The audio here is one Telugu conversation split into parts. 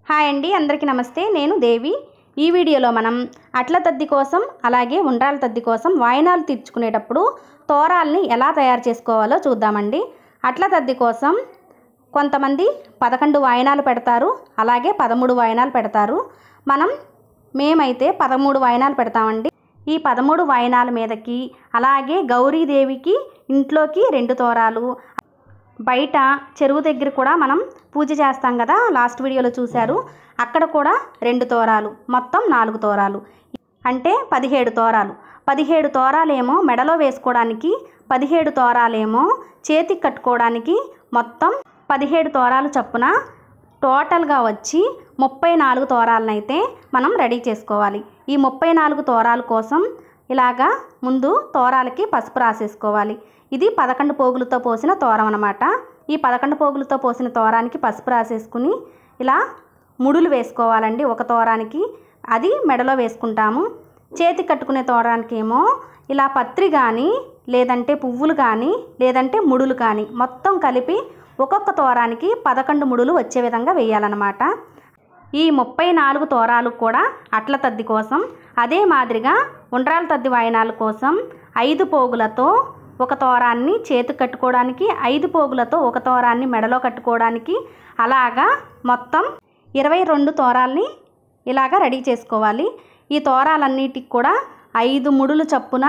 హాయ్ అండి అందరికీ నమస్తే నేను దేవి ఈ వీడియోలో మనం అట్ల తద్ది కోసం అలాగే ఉండ్రాల తద్ది కోసం వాయినాలు తీర్చుకునేటప్పుడు తోరాల్ని ఎలా తయారు చేసుకోవాలో చూద్దామండి అట్ల తద్ది కోసం కొంతమంది పదకొండు వాయినాలు పెడతారు అలాగే పదమూడు వాయినాలు పెడతారు మనం మేమైతే పదమూడు వాయినాలు పెడతామండి ఈ పదమూడు వాయినాల మీదకి అలాగే గౌరీదేవికి ఇంట్లోకి రెండు తోరాలు బయట చెరువు దగ్గర కూడా మనం పూజ చేస్తాం కదా లాస్ట్ వీడియోలో చూశారు అక్కడ కూడా రెండు తోరాలు మొత్తం నాలుగు తోరాలు అంటే పదిహేడు తోరాలు పదిహేడు తోరాలేమో మెడలో వేసుకోవడానికి పదిహేడు తోరాలేమో చేతికి కట్టుకోవడానికి మొత్తం పదిహేడు తోరాలు చొప్పున టోటల్గా వచ్చి ముప్పై నాలుగు తోరాలనైతే మనం రెడీ చేసుకోవాలి ఈ ముప్పై నాలుగు తోరాల కోసం ఇలాగా ముందు తోరాలకి పసుపు రాసేసుకోవాలి ఇది పదకొండు పోగులతో పోసిన తోరం అనమాట ఈ పదకొండు పోగులతో పోసిన తోరానికి పసుపు రాసేసుకుని ఇలా ముడులు వేసుకోవాలండి ఒక తోరానికి అది మెడలో వేసుకుంటాము చేతి కట్టుకునే తోరానికి ఏమో ఇలా పత్రి కానీ లేదంటే పువ్వులు కానీ లేదంటే ముడులు కానీ మొత్తం కలిపి ఒక్కొక్క తోరానికి పదకొండు ముడులు వచ్చే విధంగా వేయాలన్నమాట ఈ ముప్పై నాలుగు తోరాలు కూడా అట్ల తద్ది కోసం అదే మాదిరిగా ఉండ్రాల తద్ది వాయినాల కోసం ఐదు పోగులతో ఒక తోరాన్ని చేతికి కట్టుకోవడానికి ఐదు పోగులతో ఒక తోరాన్ని మెడలో కట్టుకోవడానికి అలాగా మొత్తం ఇరవై రెండు తోరాల్ని ఇలాగా రెడీ చేసుకోవాలి ఈ తోరాలన్నిటికి కూడా ఐదు ముడులు చప్పున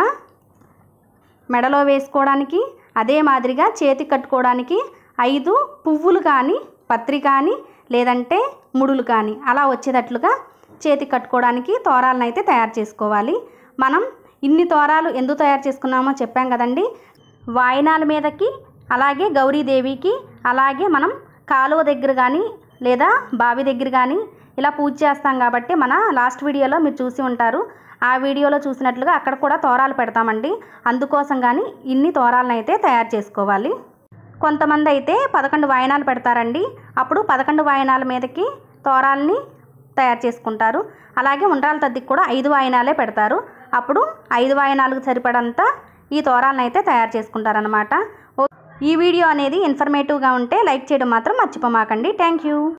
మెడలో వేసుకోవడానికి అదే మాదిరిగా చేతికి కట్టుకోవడానికి ఐదు పువ్వులు కానీ పత్రి కానీ లేదంటే ముడులు కానీ అలా వచ్చేటట్లుగా చేతికి కట్టుకోవడానికి తోరాలను అయితే తయారు చేసుకోవాలి మనం ఇన్ని తోరాలు ఎందుకు తయారు చేసుకున్నామో చెప్పాం కదండి వాయినాల మీదకి అలాగే గౌరీదేవికి అలాగే మనం కాలువ దగ్గర కానీ లేదా బావి దగ్గర కానీ ఇలా పూజ చేస్తాం కాబట్టి మన లాస్ట్ వీడియోలో మీరు చూసి ఉంటారు ఆ వీడియోలో చూసినట్లుగా అక్కడ కూడా తోరాలు పెడతామండి అందుకోసం కానీ ఇన్ని తోరాలను అయితే తయారు చేసుకోవాలి కొంతమంది అయితే పదకొండు వాయినాలు పెడతారండి అప్పుడు పదకొండు వాయినాల మీదకి తోరాల్ని తయారు చేసుకుంటారు అలాగే ఉండ్రాల తద్దికి కూడా ఐదు వాయినాలే పెడతారు అప్పుడు ఐదు వాయినాలకు సరిపడంత ఈ తోరాలను అయితే తయారు చేసుకుంటారనమాట ఈ వీడియో అనేది ఇన్ఫర్మేటివ్గా ఉంటే లైక్ చేయడం మాత్రం మర్చిపోమాకండి థ్యాంక్ యూ